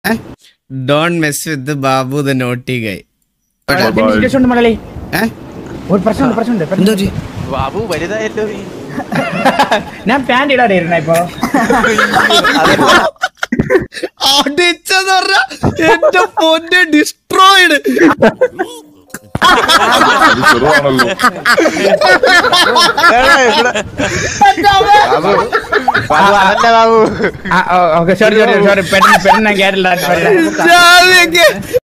Don't mess with Babu the naughty guy ഉണ്ട് മലയാളി ഏ ഒരു പ്രശ്നമുണ്ട് പ്രശ്നമുണ്ട് എന്തോ പ്രശ്നമുണ്ട്. ബാബു വലുതായല്ലോ നീ ഞാൻ പാന്റ് ഇടാതെ ഇരുന്ന ഇപ്പൊ അടിച്ചെന്ന് പറഞ്ഞ എന്റെ പൊന്നെ ഡിസ്ട്രോയിഡ് അത് ചെറുതാണല്ലോ ബാബു അതല്ല Babu okay sorry sorry sorry പെട്ടെന്ന് പെട്ടെന്ന് ഞാൻ കേട്ടില്ല